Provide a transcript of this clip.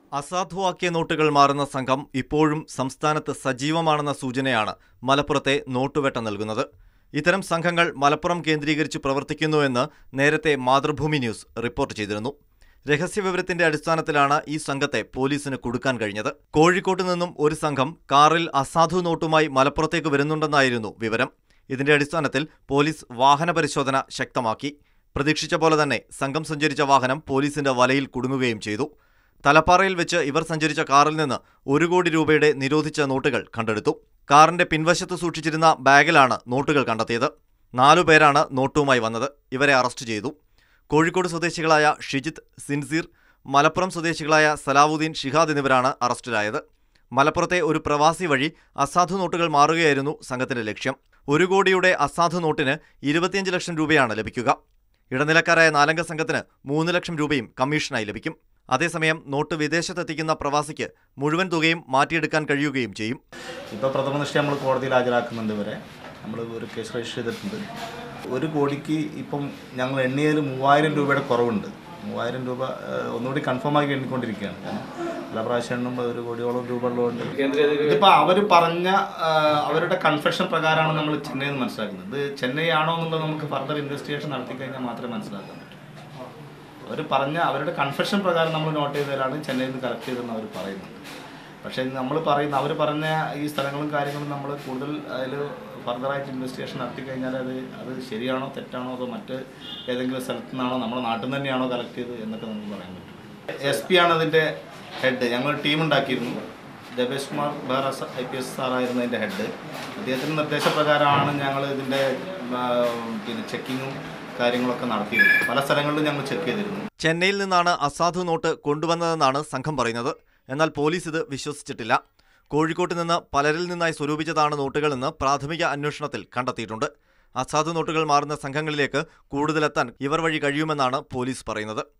അസാധുവാക്കിയ നോട്ടുകൾ മാറുന്ന സംഘം ഇപ്പോഴും സംസ്ഥാനത്ത് സജീവമാണെന്ന സൂചനയാണ് മലപ്പുറത്തെ നോട്ടുവെട്ട നൽകുന്നത് ഇത്തരം സംഘങ്ങൾ മലപ്പുറം കേന്ദ്രീകരിച്ച് പ്രവർത്തിക്കുന്നുവെന്ന് നേരത്തെ മാതൃഭൂമി ന്യൂസ് റിപ്പോർട്ട് ചെയ്തിരുന്നു രഹസ്യവിവരത്തിന്റെ അടിസ്ഥാനത്തിലാണ് ഈ സംഘത്തെ പോലീസിന് കൊടുക്കാൻ കഴിഞ്ഞത് കോഴിക്കോട്ട് നിന്നും ഒരു സംഘം കാറിൽ അസാധു നോട്ടുമായി മലപ്പുറത്തേക്ക് വരുന്നുണ്ടെന്നായിരുന്നു വിവരം ഇതിന്റെ അടിസ്ഥാനത്തിൽ പോലീസ് വാഹന പരിശോധന ശക്തമാക്കി പ്രതീക്ഷിച്ച പോലെ തന്നെ സംഘം സഞ്ചരിച്ച വാഹനം പോലീസിന്റെ വലയിൽ കുടുങ്ങുകയും ചെയ്തു തലപ്പാറയിൽ വെച്ച് ഇവർ സഞ്ചരിച്ച കാറിൽ നിന്ന് ഒരു കോടി രൂപയുടെ നിരോധിച്ച നോട്ടുകൾ കണ്ടെടുത്തു കാറിന്റെ പിൻവശത്ത് സൂക്ഷിച്ചിരുന്ന ബാഗിലാണ് നോട്ടുകൾ കണ്ടെത്തിയത് നാലു പേരാണ് നോട്ടുമായി വന്നത് ഇവരെ അറസ്റ്റ് ചെയ്തു കോഴിക്കോട് സ്വദേശികളായ ഷിജിത്ത് സിൻസീർ മലപ്പുറം സ്വദേശികളായ സലാവുദ്ദീൻ ഷിഹാദ് എന്നിവരാണ് അറസ്റ്റിലായത് മലപ്പുറത്തെ ഒരു പ്രവാസി വഴി അസാധു നോട്ടുകൾ മാറുകയായിരുന്നു സംഘത്തിന്റെ ലക്ഷ്യം ഒരു കോടിയുടെ അസാധു നോട്ടിന് ഇരുപത്തിയഞ്ച് ലക്ഷം രൂപയാണ് ലഭിക്കുക ഇടനിലക്കാരായ നാലംഗ സംഘത്തിന് മൂന്ന് ലക്ഷം രൂപയും കമ്മീഷനായി ലഭിക്കും അതേസമയം നോട്ട് വിദേശത്തെത്തിക്കുന്ന പ്രവാസിക്ക് മുഴുവൻ തുകയും മാറ്റിയെടുക്കാൻ കഴിയുകയും ചെയ്യും ഇപ്പോൾ പ്രഥമ ദൃഷ്ടി നമ്മൾ കോടതിയിൽ ഹാജരാക്കുന്നുണ്ട് ഇവരെ നമ്മൾ ഒരു കേസ് രജിസ്റ്റർ ചെയ്തിട്ടുണ്ട് ഒരു കോടിക്ക് ഇപ്പം ഞങ്ങൾ എണ്ണിയതിൽ മൂവായിരം രൂപയുടെ കുറവുണ്ട് മൂവായിരം രൂപ ഏഹ്, ഒന്നുകൂടി കൺഫേം ആക്കി എണ്ണിക്കൊണ്ടിരിക്കുകയാണ് കാരണം പല പ്രാവശ്യം എണ്ണുമ്പോൾ ഒരു കോടിയോളം രൂപ ഉള്ളതുകൊണ്ട് ഇതിപ്പോൾ അവർ പറഞ്ഞ ആഹ്, അവരുടെ കൺഫെഷൻ പ്രകാരമാണ് നമ്മൾ ചെന്നൈ എന്ന് മനസ്സിലാക്കുന്നത് ഇത് ചെന്നൈ ആണോ എന്നുള്ളത് നമുക്ക് ഫർദർ ഇൻവെസ്റ്റിഗേഷൻ നടത്തി കഴിഞ്ഞാൽ മാത്രമേ മനസ്സിലാക്കാൻ പറ്റൂ അവർ പറഞ്ഞ അവരുടെ കൺഫെഷൻ പ്രകാരം നമ്മൾ നോട്ട് ചെയ്തവരാണ് ചെന്നൈയിൽ നിന്ന് കളക്ട് ചെയ്തതെന്ന് അവർ പറയുന്നുണ്ട് പക്ഷേ നമ്മൾ പറയുന്ന അവർ പറഞ്ഞ ഈ സ്ഥലങ്ങളും കാര്യങ്ങളും നമ്മൾ കൂടുതൽ അതിൽ ഫർദറായിട്ട് ഇൻവെസ്റ്റിഗേഷൻ നടത്തി കഴിഞ്ഞാൽ അത് അത് ശരിയാണോ തെറ്റാണോ അതോ മറ്റ് ഏതെങ്കിലും സ്ഥലത്തു നിന്നാണോ നമ്മുടെ നാട്ടിൽ നിന്ന് തന്നെയാണോ കളക്ട് ചെയ്തത് എന്നൊക്കെ നമുക്ക് പറയാൻ പറ്റും എസ് പി ആണ് അതിൻ്റെ ഹെഡ് ഞങ്ങൾ ടീം ഉണ്ടാക്കിയിരുന്നു Jabesh Kumar Behra I P S സാറായിരുന്നു അതിൻ്റെ ഹെഡ് അദ്ദേഹത്തിൻ്റെ നിർദ്ദേശപ്രകാരമാണ് ഞങ്ങൾ ഇതിൻ്റെ ആ, പിന്നെ ചെക്കിങ്ങും കാര്യങ്ങളൊക്കെ നടത്തിയിരുന്നത് പല സ്ഥലങ്ങളിലും ഞങ്ങൾ ചെക്ക് ചെയ്തിരുന്നു ചെന്നൈയിൽ നിന്നാണ് അസാധു നോട്ട് കൊണ്ടുവന്നതെന്നാണ് സംഘം പറയുന്നത് എന്നാൽ പോലീസ് ഇത് വിശ്വസിച്ചിട്ടില്ല കോഴിക്കോട്ട് നിന്ന് പലരിൽ നിന്നായി സ്വരൂപിച്ചതാണ് നോട്ടുകളെന്ന് പ്രാഥമിക അന്വേഷണത്തിൽ കണ്ടെത്തിയിട്ടുണ്ട് അസാധു നോട്ടുകൾ മാറുന്ന സംഘങ്ങളിലേക്ക് കൂടുതലെത്താൻ ഇവർ വഴി കഴിയുമെന്നാണ് പോലീസ് പറയുന്നത്